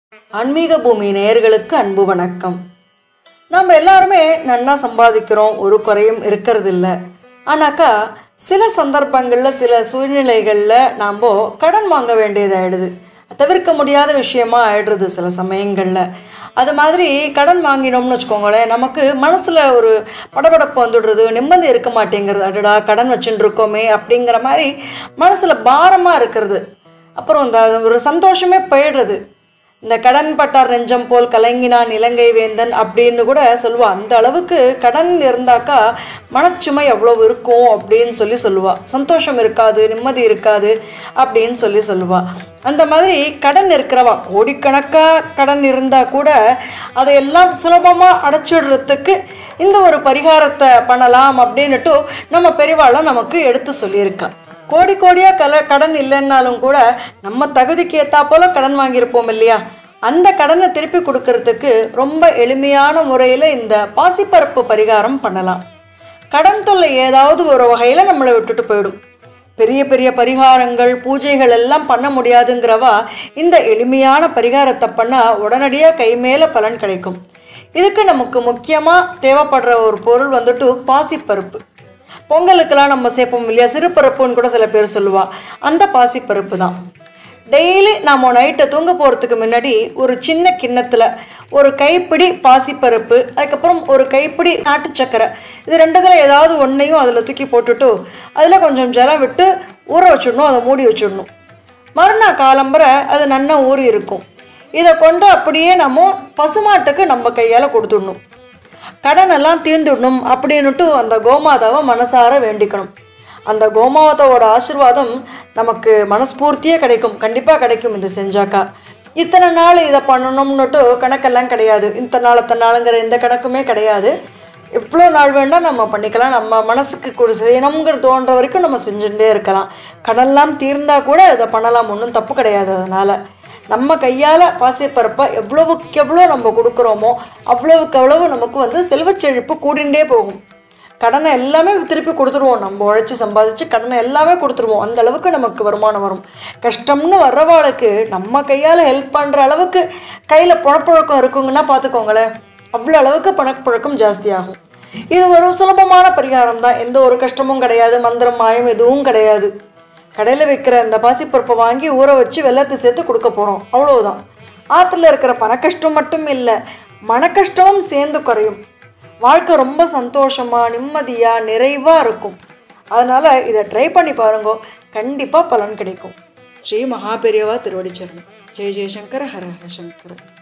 ஆன்மீக பூமி நேயர்களுக்கு அன்பு வணக்கம் நம்ம எல்லாருமே நன்னா சம்பாதிக்கிறோம் ஒரு குறையும் இருக்கிறது இல்லை ஆனாக்கா சில சந்தர்ப்பங்களில் சில சூழ்நிலைகளில் நாம் கடன் வாங்க வேண்டியதாயிடுது தவிர்க்க முடியாத விஷயமா ஆயிடுறது சில சமயங்களில் அது மாதிரி கடன் வாங்கினோம்னு வச்சுக்கோங்களேன் நமக்கு மனசில் ஒரு படபடப்பு வந்துடுறது நிம்மதி இருக்க மாட்டேங்கிறது அடடா கடன் வச்சுட்டு இருக்கோமே அப்படிங்கிற மாதிரி மனசில் பாரமாக இருக்கிறது அப்புறம் இந்த ஒரு சந்தோஷமே போயிடுறது இந்த கடன் பட்டார் நெஞ்சம் போல் கலங்கினான் இலங்கை வேந்தன் அப்படின்னு கூட சொல்லுவா அந்த அளவுக்கு கடன் இருந்தாக்கா மனச்சுமை எவ்வளவு இருக்கும் அப்படின்னு சொல்லி சொல்லுவா சந்தோஷம் இருக்காது நிம்மதி இருக்காது அப்படின்னு சொல்லி சொல்லுவா அந்த மாதிரி கடன் இருக்கிறவா கோடிக்கணக்காக கடன் இருந்தால் கூட அதையெல்லாம் சுலபமாக அடைச்சிடுறதுக்கு இந்த ஒரு பரிகாரத்தை பண்ணலாம் அப்படின்னுட்டு நம்ம பெரியவாளை நமக்கு எடுத்து சொல்லியிருக்கா கோடி கோடியாக கல கடன் இல்லைன்னாலும் கூட நம்ம தகுதிக்கு ஏற்றா போல கடன் வாங்கியிருப்போம் இல்லையா அந்த கடனை திருப்பி கொடுக்கறதுக்கு ரொம்ப எளிமையான முறையில் இந்த பாசிப்பருப்பு பரிகாரம் பண்ணலாம் கடன் தொல்லை ஏதாவது ஒரு வகையில் நம்மளை விட்டுட்டு போயிடும் பெரிய பெரிய பரிகாரங்கள் பூஜைகள் எல்லாம் பண்ண முடியாதுங்கிறவா இந்த எளிமையான பரிகாரத்தை பண்ணால் உடனடியாக கை மேலே பலன் கிடைக்கும் இதுக்கு நமக்கு முக்கியமாக தேவைப்படுற ஒரு பொருள் வந்துட்டு பாசிப்பருப்பு பொங்கலுக்கெல்லாம் நம்ம சேர்ப்போம் இல்லையா சிறுபருப்புன்னு கூட சில பேர் சொல்லுவா அந்த பாசிப்பருப்பு தான் டெய்லி நாம் நைட்டை தூங்க போகிறதுக்கு முன்னாடி ஒரு சின்ன கிண்ணத்தில் ஒரு கைப்பிடி பாசிப்பருப்பு அதுக்கப்புறம் ஒரு கைப்பிடி நாட்டு சக்கரை இது ரெண்டுத்தில் ஏதாவது ஒன்றையும் அதில் தூக்கி போட்டுட்டு அதில் கொஞ்சம் ஜலம் விட்டு ஊற வச்சிடணும் அதை மூடி வச்சிடணும் மறுநாள் காலம்பரை அது நன்னா ஊறி இருக்கும் இதை கொண்டு அப்படியே நம்ம பசுமாட்டுக்கு நம்ம கையால் கொடுத்துடணும் கடன் எல்லாம் தீர்ந்துடணும் அப்படின்னுட்டு அந்த கோமாதாவை மனசார வேண்டிக்கணும் அந்த கோமாதாவோட ஆசிர்வாதம் நமக்கு மனஸ்பூர்த்தியே கிடைக்கும் கண்டிப்பாக கிடைக்கும் இது செஞ்சாக்கா இத்தனை நாள் இதை பண்ணணும்னுட்டு கணக்கெல்லாம் கிடையாது இத்தனை நாள் இத்தனை நாளுங்கிற எந்த கணக்குமே கிடையாது எவ்வளோ நாள் வேணால் நம்ம பண்ணிக்கலாம் நம்ம மனசுக்கு கொடு செய்யணுங்கிற தோன்ற வரைக்கும் நம்ம செஞ்சுட்டே இருக்கலாம் கடன்லாம் தீர்ந்தா கூட இதை பண்ணலாம் ஒன்றும் தப்பு கிடையாது அதனால் நம்ம கையால் பாசிப்பருப்பை எவ்வளவுக்கு எவ்வளோ நம்ம கொடுக்குறோமோ அவ்வளவுக்கு அவ்வளவு நமக்கு வந்து செல்வச் செழிப்பு கூடிண்டே போகும் கடனை எல்லாமே திருப்பி கொடுத்துருவோம் நம்ம உழைச்சி சம்பாதிச்சு கடனை எல்லாமே கொடுத்துருவோம் அந்த அளவுக்கு நமக்கு வருமானம் வரும் கஷ்டம்னு வர்றவாளுக்கு நம்ம கையால் ஹெல்ப் பண்ணுற அளவுக்கு கையில் பணப்புழக்கம் இருக்குங்கன்னா பார்த்துக்கோங்களேன் அவ்வளோ அளவுக்கு பணப்புழக்கம் ஜாஸ்தியாகும் இது ஒரு சுலபமான பரிகாரம் தான் எந்த ஒரு கஷ்டமும் கிடையாது மந்திரம் மாயம் எதுவும் கிடையாது கடையில் விற்கிற அந்த பாசிப்பருப்பை வாங்கி ஊற வச்சு வெள்ளத்தை சேர்த்து கொடுக்க போகிறோம் அவ்வளவுதான் ஆற்றுல இருக்கிற பண கஷ்டம் மட்டும் இல்லை மன கஷ்டமும் சேர்ந்து குறையும் வாழ்க்கை ரொம்ப சந்தோஷமாக நிம்மதியாக நிறைவாக இருக்கும் அதனால் இதை ட்ரை பண்ணி பாருங்க கண்டிப்பாக பலன் கிடைக்கும் ஸ்ரீ மகாபெரியவா திருவடிச்சரணம் ஜெய ஜெயசங்கர ஹர ஹர சங்கர